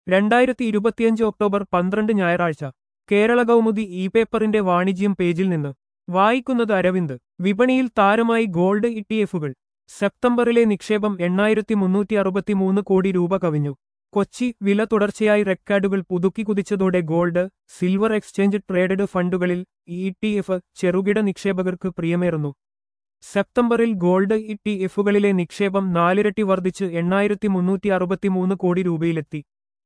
രണ്ടായിരത്തി ഇരുപത്തിയഞ്ച് ഒക്ടോബർ പന്ത്രണ്ട് ഞായറാഴ്ച കേരള കൗമുദി ഇ പേപ്പറിന്റെ വാണിജ്യം പേജിൽ നിന്ന് വായിക്കുന്നത് അരവിന്ദ് വിപണിയിൽ താരമായി ഗോൾഡ് ഇ ടി എഫുകൾ സെപ്റ്റംബറിലെ നിക്ഷേപം എണ്ണായിരത്തി മുന്നൂറ്റി അറുപത്തിമൂന്ന് കോടി രൂപ കവിഞ്ഞു കൊച്ചി വില തുടർച്ചയായി റെക്കോർഡുകൾ പുതുക്കി കുതിച്ചതോടെ ഗോൾഡ് സിൽവർ എക്സ്ചേഞ്ച് ട്രേഡഡ് ഫണ്ടുകളിൽ ഇ ടി എഫ് ചെറുകിട നിക്ഷേപകർക്ക് പ്രിയമേറുന്നു സെപ്റ്റംബറിൽ ഗോൾഡ് ഇ ടി എഫുകളിലെ നിക്ഷേപം നാലിരട്ടി വർദ്ധിച്ച് എണ്ണായിരത്തി മുന്നൂറ്റി അറുപത്തിമൂന്ന് കോടി രൂപയിലെത്തി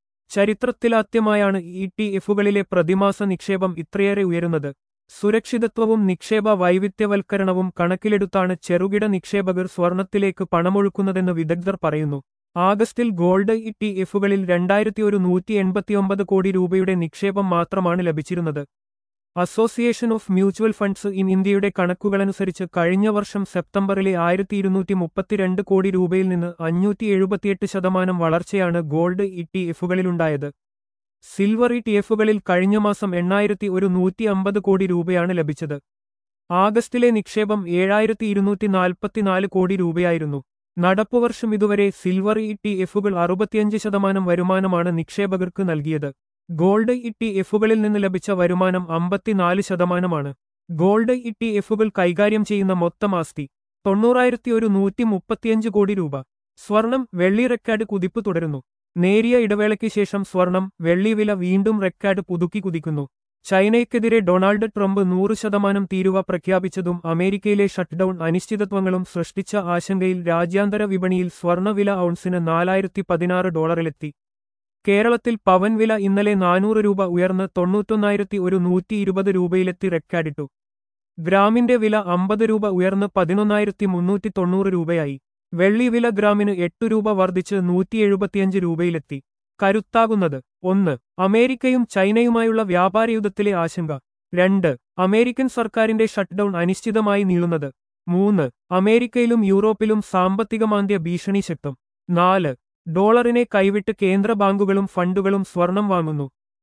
ചരിത്രത്തിലാദ്യമായാണ് ഇ ടി എഫുകളിലെ പ്രതിമാസ നിക്ഷേപം ഇത്രയേറെ ഉയരുന്നത് സുരക്ഷിതത്വവും നിക്ഷേപ വൈവിധ്യവൽക്കരണവും കണക്കിലെടുത്താണ് ചെറുകിട നിക്ഷേപകർ സ്വർണത്തിലേക്ക് പണമൊഴുക്കുന്നതെന്ന് വിദഗ്ധർ പറയുന്നു ആഗസ്റ്റിൽ ഗോൾഡ് ഇ ടി എഫുകളിൽ രണ്ടായിരത്തി ഒരു നൂറ്റി എൺപത്തിയൊമ്പത് കോടി രൂപയുടെ നിക്ഷേപം മാത്രമാണ് ലഭിച്ചിരുന്നത് association of mutual funds in ഇന്ത്യയുടെ കണക്കുകളനുസരിച്ച് കഴിഞ്ഞ വർഷം സെപ്റ്റംബറിലെ ആയിരത്തി ഇരുന്നൂറ്റി മുപ്പത്തിരണ്ട് കോടി രൂപയിൽ നിന്ന് അഞ്ഞൂറ്റി എഴുപത്തിയെട്ട് ശതമാനം വളർച്ചയാണ് ഗോൾഡ് ഇ ടി എഫുകളിലുണ്ടായത് സിൽവർ ഇ ടി എഫുകളിൽ കഴിഞ്ഞ മാസം എണ്ണായിരത്തി ഒരു നൂറ്റി അമ്പത് കോടി രൂപയാണ് ലഭിച്ചത് ആഗസ്റ്റിലെ നിക്ഷേപം ഏഴായിരത്തി ഇരുന്നൂറ്റി നാൽപ്പത്തിനാല് കോടി രൂപയായിരുന്നു നടപ്പുവർഷം ഇതുവരെ സിൽവർ ഇ ടി എഫുകൾ അറുപത്തിയഞ്ച് ശതമാനം വരുമാനമാണ് നിക്ഷേപകർക്ക് നൽകിയത് ഗോൾഡ് ഇ ടി എഫുകളിൽ നിന്ന് ലഭിച്ച വരുമാനം അമ്പത്തിനാല് ശതമാനമാണ് ഗോൾഡ് ഇ ടി എഫുകൾ കൈകാര്യം ചെയ്യുന്ന മൊത്തം ആസ്തി തൊണ്ണൂറായിരത്തി ഒരു നൂറ്റി മുപ്പത്തിയഞ്ച് കോടി രൂപ സ്വർണം വെള്ളി റെക്കാർഡ് കുതിപ്പ് തുടരുന്നു നേരിയ ഇടവേളയ്ക്ക് ശേഷം സ്വർണം വെള്ളി വില വീണ്ടും റെക്കാർഡ് പുതുക്കി കുതിക്കുന്നു ചൈനയ്ക്കെതിരെ ഡൊണാൾഡ് ട്രംപ് നൂറ് ശതമാനം തീരുവ പ്രഖ്യാപിച്ചതും അമേരിക്കയിലെ ഷട്ട്ഡൌൺ അനിശ്ചിതത്വങ്ങളും സൃഷ്ടിച്ച ആശങ്കയിൽ രാജ്യാന്തര വിപണിയിൽ സ്വർണ്ണവില ഔൺസിന് നാലായിരത്തി പതിനാറ് ഡോളറിലെത്തി കേരളത്തിൽ പവൻ വില ഇന്നലെ നാനൂറ് രൂപ ഉയർന്ന് തൊണ്ണൂറ്റൊന്നായിരത്തി ഒരു നൂറ്റി ഇരുപത് രൂപയിലെത്തി റെക്കാർഡിട്ടു ഗ്രാമിന്റെ വില അമ്പത് രൂപ ഉയർന്ന് പതിനൊന്നായിരത്തി മുന്നൂറ്റി തൊണ്ണൂറ് രൂപയായി വെള്ളി വില ഗ്രാമിന് എട്ടു രൂപ വർദ്ധിച്ച് നൂറ്റി എഴുപത്തിയഞ്ച് രൂപയിലെത്തി കരുത്താകുന്നത് ഒന്ന് അമേരിക്കയും ചൈനയുമായുള്ള വ്യാപാരയുദ്ധത്തിലെ ആശങ്ക രണ്ട് അമേരിക്കൻ സർക്കാരിന്റെ ഷട്ട്ഡൌൺ അനിശ്ചിതമായി നീളുന്നത് മൂന്ന് അമേരിക്കയിലും യൂറോപ്പിലും സാമ്പത്തിക മാന്ദ്യ ഭീഷണി ശക്തം നാല് ഡോളറിനെ കൈവിട്ട് കേന്ദ്ര ബാങ്കുകളും ഫണ്ടുകളും സ്വർണം വാങ്ങുന്നു